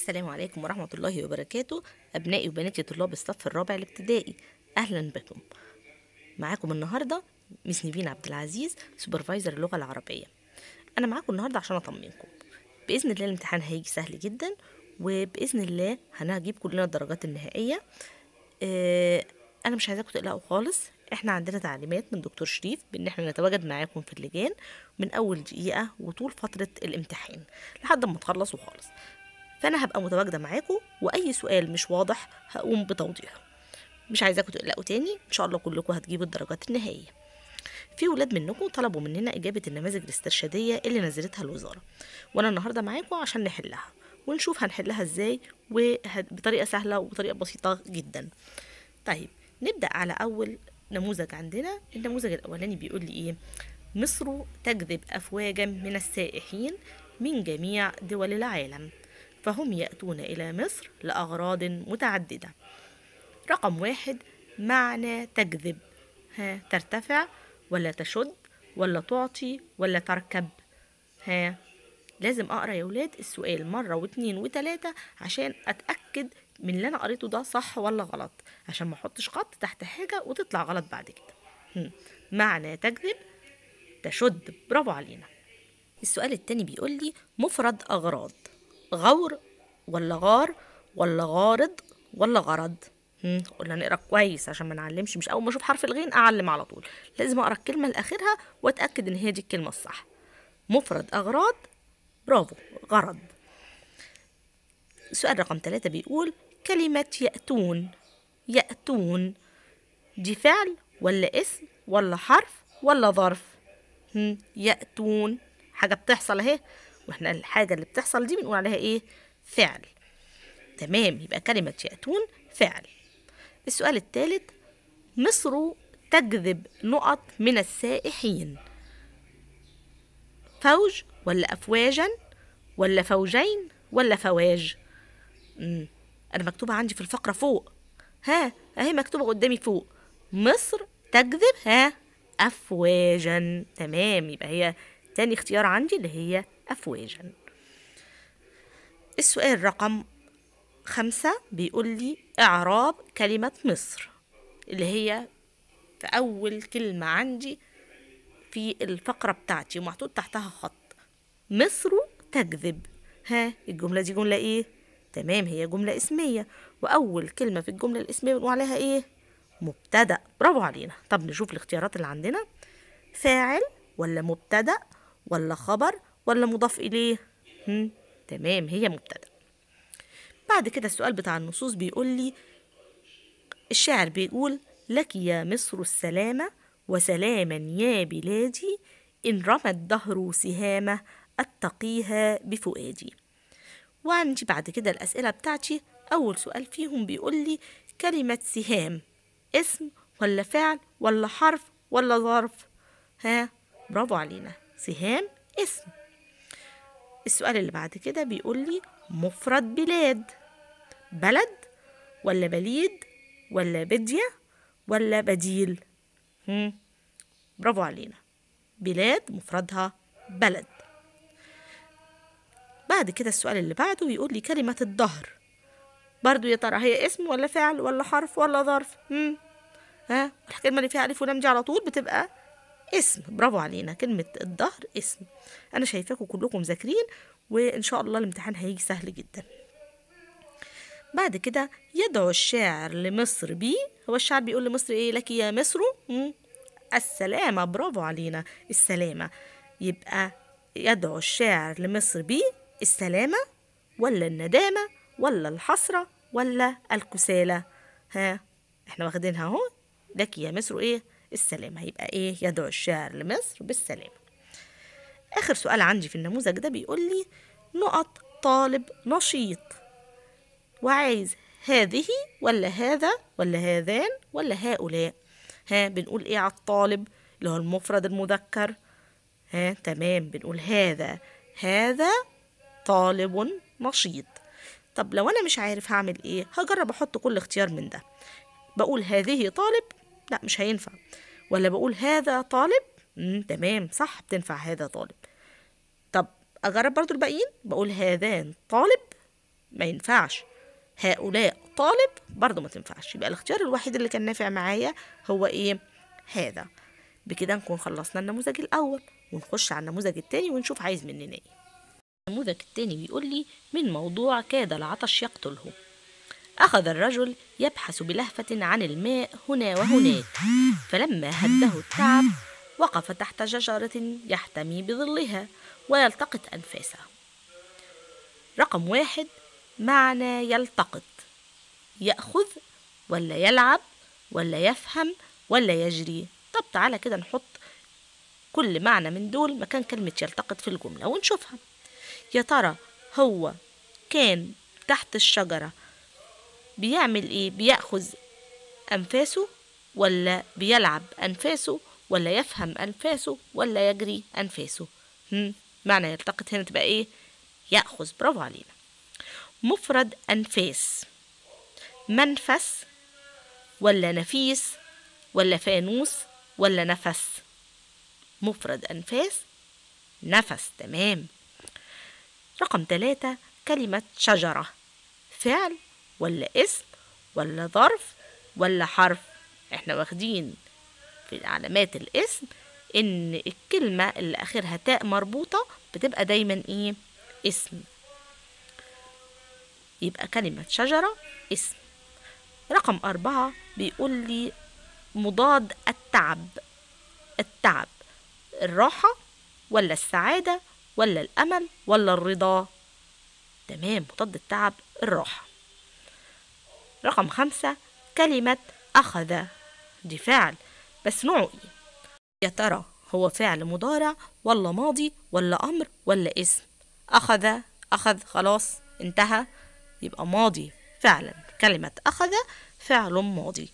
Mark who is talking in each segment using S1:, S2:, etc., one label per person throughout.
S1: السلام عليكم ورحمة الله وبركاته أبنائي وبناتي طلاب الصف الرابع الابتدائي أهلا بكم معاكم النهاردة مس نيفين عبد العزيز سوبرفايزر اللغة العربية أنا معاكم النهاردة عشان أطمنكم بإذن الله الامتحان هيجي سهل جدا وبإذن الله هنجيب كلنا الدرجات النهائية آه، أنا مش عايزاكم تقلقوا خالص احنا عندنا تعليمات من دكتور شريف بان احنا نتواجد معاكم في اللجان من اول دقيقة وطول فترة الامتحان لحد ما تخلصوا خالص فانا هبقى متواجده معاكم واي سؤال مش واضح هقوم بتوضيحه مش عايزاكم تقلقوا تاني ان شاء الله كلكم هتجيبوا الدرجات النهائيه في ولاد منكم طلبوا مننا اجابه النماذج الاسترشاديه اللي نزلتها الوزاره وانا النهارده معاكم عشان نحلها ونشوف هنحلها ازاي وبطريقه سهله وبطريقه بسيطه جدا طيب نبدا على اول نموذج عندنا النموذج الاولاني بيقول لي ايه مصر تجذب افواجا من السائحين من جميع دول العالم فهم يأتون إلى مصر لأغراض متعددة رقم واحد معنى تجذب ها ترتفع ولا تشد ولا تعطي ولا تركب ها لازم أقرأ يا ولاد السؤال مرة واتنين وتلاتة عشان أتأكد من اللي أنا قريته ده صح ولا غلط عشان ما أحطش خط تحت حاجة وتطلع غلط بعد كده هم. معنى تجذب تشد برافو علينا السؤال التاني بيقول لي مفرد أغراض غور ولا غار ولا غارض ولا غرض هم، قلنا نقرا كويس عشان ما نعلمش مش اول ما اشوف حرف الغين اعلم على طول لازم اقرا الكلمه لاخرها واتاكد ان هي دي الكلمه الصح مفرد اغراض برافو غرض سؤال رقم ثلاثة بيقول كلمة يأتون يأتون دي فعل ولا اسم ولا حرف ولا ظرف هم، يأتون حاجة بتحصل اهي واحنا الحاجة اللي بتحصل دي بنقول عليها ايه فعل تمام يبقى كلمة يأتون فعل السؤال الثالث مصر تجذب نقط من السائحين فوج ولا أفواجا ولا فوجين ولا فواج مم. أنا مكتوبة عندي في الفقرة فوق ها أهي مكتوبة قدامي فوق مصر تجذب ها أفواجا تمام يبقى هي تاني اختيار عندي اللي هي أفواجا السؤال رقم خمسة بيقول لي إعراب كلمة مصر اللي هي في أول كلمة عندي في الفقرة بتاعتي ومحطوط تحتها خط مصر تكذب ها الجملة دي جملة إيه؟ تمام هي جملة اسمية وأول كلمة في الجملة الاسمية بنقول عليها إيه؟ مبتدأ برافو علينا طب نشوف الاختيارات اللي عندنا فاعل ولا مبتدأ ولا خبر ولا مضاف إليه؟ هم؟ تمام هي مبتدأ بعد كده السؤال بتاع النصوص بيقول لي الشاعر بيقول لك يا مصر السلامة وسلاما يا بلادي إن رمى الدهر سهامة أتقيها بفؤادي وعندي بعد كده الأسئلة بتاعتي أول سؤال فيهم بيقول لي كلمة سهام اسم ولا فعل ولا حرف ولا ظرف ها برافو علينا سهام اسم السؤال اللي بعد كده بيقول لي مفرد بلاد بلد ولا بليد ولا بدية ولا بديل هم. برافو علينا بلاد مفردها بلد بعد كده السؤال اللي بعده بيقول لي كلمة الظهر برضو يا ترى هي اسم ولا فعل ولا حرف ولا ظرف هم. ها الكلمة اللي فيها ألف ولام دي على طول بتبقى اسم برافو علينا كلمة الظهر اسم أنا شايفاكم كلكم مذاكرين وإن شاء الله الامتحان هيجي سهل جدا بعد كده يدعو الشاعر لمصر بي هو الشاعر بيقول لمصر ايه لك يا مصر مم. السلامة برافو علينا السلامة يبقى يدعو الشاعر لمصر بي السلامة ولا الندامة ولا الحسرة ولا الكسالى ها احنا واخدينها اهو لك يا مصر ايه السلامة هيبقى ايه يدعو الشاعر لمصر بالسلامة آخر سؤال عندي في النموذج ده بيقول لي نقط طالب نشيط وعايز هذه ولا هذا ولا هذان ولا هؤلاء ها بنقول ايه على الطالب اللي هو المفرد المذكر ها تمام بنقول هذا هذا طالب نشيط طب لو انا مش عارف هعمل ايه هجرب احط كل اختيار من ده بقول هذه طالب لا مش هينفع ولا بقول هذا طالب مم تمام صح بتنفع هذا طالب طب اجرب برضو الباقيين بقول هذان طالب ما ينفعش هؤلاء طالب برضه ما تنفعش يبقى الاختيار الوحيد اللي كان نافع معايا هو ايه هذا بكده نكون خلصنا النموذج الاول ونخش على النموذج التاني ونشوف عايز مننا ايه النموذج التاني بيقول لي من موضوع كاد العطش يقتله أخذ الرجل يبحث بلهفة عن الماء هنا وهناك فلما هده التعب وقف تحت شجرة يحتمي بظلها ويلتقط أنفاسه رقم واحد معنى يلتقط يأخذ ولا يلعب ولا يفهم ولا يجري طب تعالى كده نحط كل معنى من دول مكان كلمة يلتقط في الجملة ونشوفها يا ترى هو كان تحت الشجرة بيعمل ايه بيأخذ أنفاسه ولا بيلعب أنفاسه ولا يفهم أنفاسه ولا يجري أنفاسه هم؟ معنى يلتقط هنا تبقى ايه يأخذ برافو علينا مفرد أنفاس منفس ولا نفيس ولا فانوس ولا نفس مفرد أنفاس نفس تمام رقم ثلاثة كلمة شجرة فعل ولا اسم ولا ظرف ولا حرف احنا واخدين في علامات الاسم ان الكلمة اللي اخرها تاء مربوطة بتبقى دايما ايه اسم يبقى كلمة شجرة اسم رقم أربعة بيقول لي مضاد التعب التعب الراحة ولا السعادة ولا الأمل ولا الرضا تمام مضاد التعب الراحة رقم خمسة كلمة أخذ دي فعل بس نوعه إيه يا ترى هو فعل مضارع ولا ماضي ولا أمر ولا اسم أخذ أخذ خلاص انتهى يبقى ماضي فعلا كلمة أخذ فعل ماضي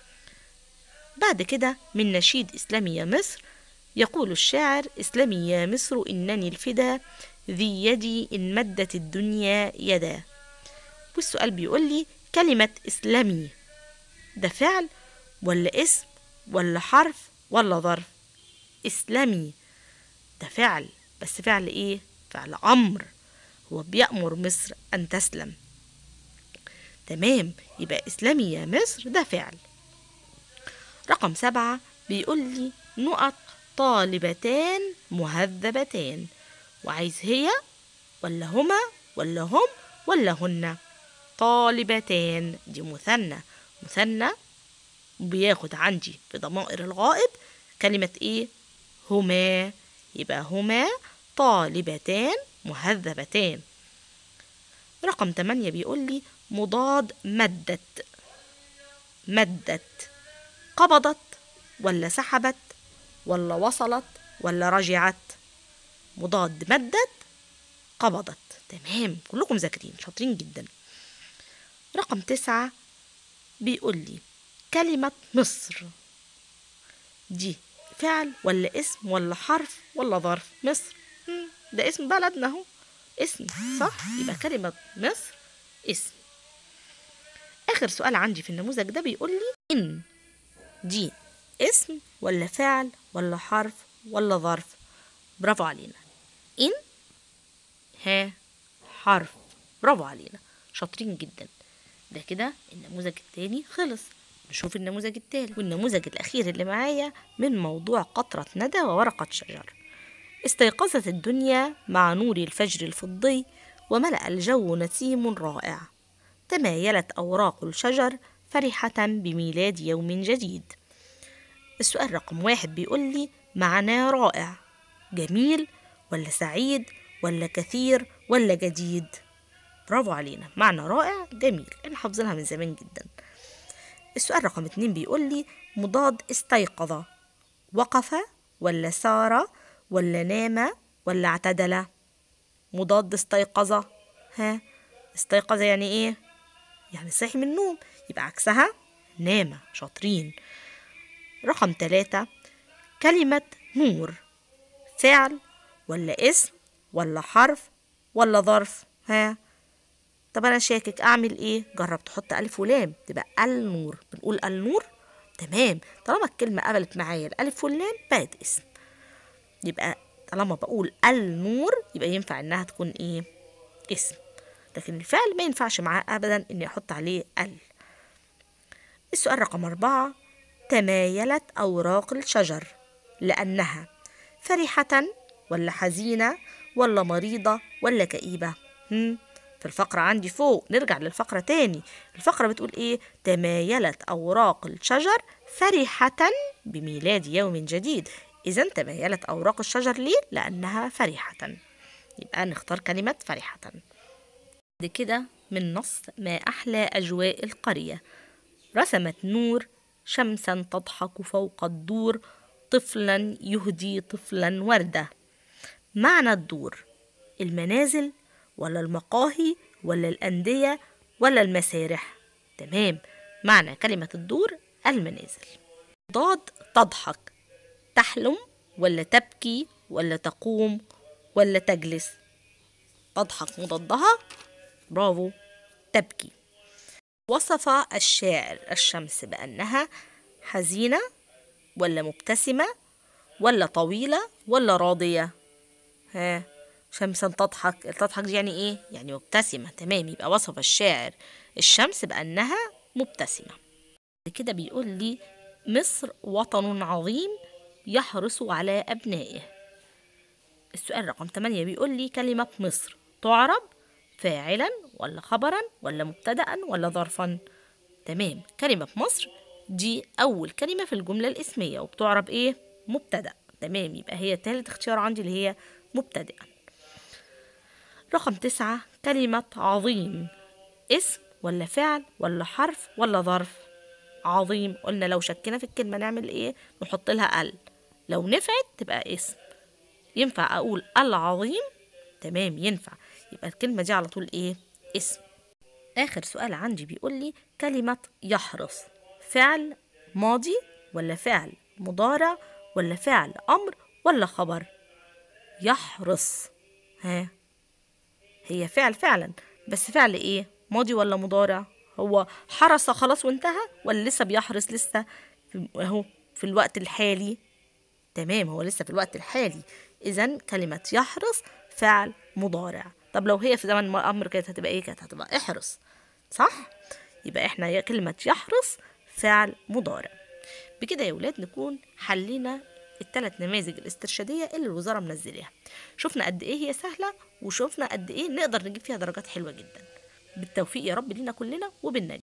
S1: بعد كده من نشيد إسلامي يا مصر يقول الشاعر إسلامي يا مصر إنني الفدا ذي يدي إن مدت الدنيا يدا والسؤال بيقول لي كلمة إسلامي ده فعل ولا اسم ولا حرف ولا ظرف إسلامي ده فعل بس فعل إيه؟ فعل أمر هو بيأمر مصر أن تسلم تمام يبقى إسلامي يا مصر ده فعل رقم سبعة بيقول لي نقط طالبتان مهذبتان وعايز هي ولا هما ولا هم ولا هن طالبتان دي مثنى مثنى بياخد عندي في ضمائر الغائب كلمة ايه هما يبقى هما طالبتان مهذبتان رقم 8 بيقول لي مضاد مدت مدت قبضت ولا سحبت ولا وصلت ولا رجعت مضاد مدت قبضت تمام كلكم ذاكرين شاطرين جدا رقم تسعة بيقول لي كلمة مصر دي فعل ولا اسم ولا حرف ولا ظرف مصر مم، ده اسم بلدنا اهو اسم صح يبقى كلمة مصر اسم آخر سؤال عندي في النموذج ده بيقول لي إن دي اسم ولا فعل ولا حرف ولا ظرف برافو علينا إن ها حرف برافو علينا شاطرين جدا ده كده النموذج التاني خلص نشوف النموذج التالت والنموذج الأخير اللي معايا من موضوع قطرة ندى وورقة شجر استيقظت الدنيا مع نور الفجر الفضي وملأ الجو نسيم رائع تمايلت أوراق الشجر فرحة بميلاد يوم جديد السؤال رقم واحد بيقول لي معناه رائع جميل ولا سعيد ولا كثير ولا جديد برافو علينا معنى رائع جميل احنا حافظينها من زمان جدا السؤال رقم اتنين بيقول لي مضاد استيقظ وقف ولا سار ولا نام ولا اعتدل مضاد استيقظ ها استيقظ يعني ايه يعني صحي من النوم يبقى عكسها نام شاطرين رقم ثلاثة كلمة نور فعل ولا اسم ولا حرف ولا ظرف ها طب انا شاكك اعمل ايه جرب تحط الف ولام تبقى النور بنقول النور تمام طالما الكلمه قبلت معايا الالف واللام بقت اسم يبقى طالما بقول النور يبقى ينفع انها تكون ايه اسم لكن الفعل ما ينفعش معاه أبدا إني أحط عليه ال السؤال رقم أربعة تمايلت أوراق الشجر لأنها فرحة ولا حزينة ولا مريضة ولا كئيبة هم؟ في الفقرة عندي فوق نرجع للفقرة تاني الفقرة بتقول ايه تمايلت أوراق الشجر فرحة بميلاد يوم جديد إذا تمايلت أوراق الشجر ليه؟ لأنها فرحة يبقى نختار كلمة فرحة بعد كده من نص ما أحلى أجواء القرية رسمت نور شمسا تضحك فوق الدور طفلا يهدي طفلا وردة معنى الدور المنازل ولا المقاهي ولا الأندية ولا المسارح تمام معنى كلمة الدور المنازل ضاد تضحك تحلم ولا تبكي ولا تقوم ولا تجلس تضحك مضادها برافو تبكي وصف الشاعر الشمس بأنها حزينة ولا مبتسمة ولا طويلة ولا راضية ها شمسا تضحك تضحك دي يعني ايه يعني مبتسمة تمام يبقى وصف الشاعر الشمس بأنها مبتسمة كده بيقول لي مصر وطن عظيم يحرص على أبنائه السؤال رقم 8 بيقول لي كلمة مصر تعرب فاعلا ولا خبرا ولا مبتدأ ولا ظرفا تمام كلمة مصر دي أول كلمة في الجملة الاسمية وبتعرب إيه مبتدأ تمام يبقى هي تالت اختيار عندي اللي هي مبتدئا رقم تسعة كلمة عظيم اسم ولا فعل ولا حرف ولا ظرف عظيم قلنا لو شكينا في الكلمة نعمل ايه نحط لها ال لو نفعت تبقى اسم ينفع اقول العظيم تمام ينفع يبقى الكلمة دي على طول ايه اسم اخر سؤال عندي بيقول لي كلمة يحرص فعل ماضي ولا فعل مضارع ولا فعل امر ولا خبر يحرص ها هي فعل فعلا بس فعل ايه ماضي ولا مضارع هو حرس خلاص وانتهى ولا لسه بيحرس لسه في- اهو في الوقت الحالي تمام هو لسه في الوقت الحالي اذا كلمة يحرص فعل مضارع طب لو هي في زمن ما امر كانت هتبقى ايه كانت هتبقى احرص صح يبقى احنا يا كلمة يحرص فعل مضارع بكده يا ولاد نكون حلينا الثلاث نماذج الاسترشادية اللي الوزارة منزلاها شفنا قد ايه هي سهلة وشفنا قد ايه نقدر نجيب فيها درجات حلوة جدا بالتوفيق يا رب لينا كلنا وبالنجاح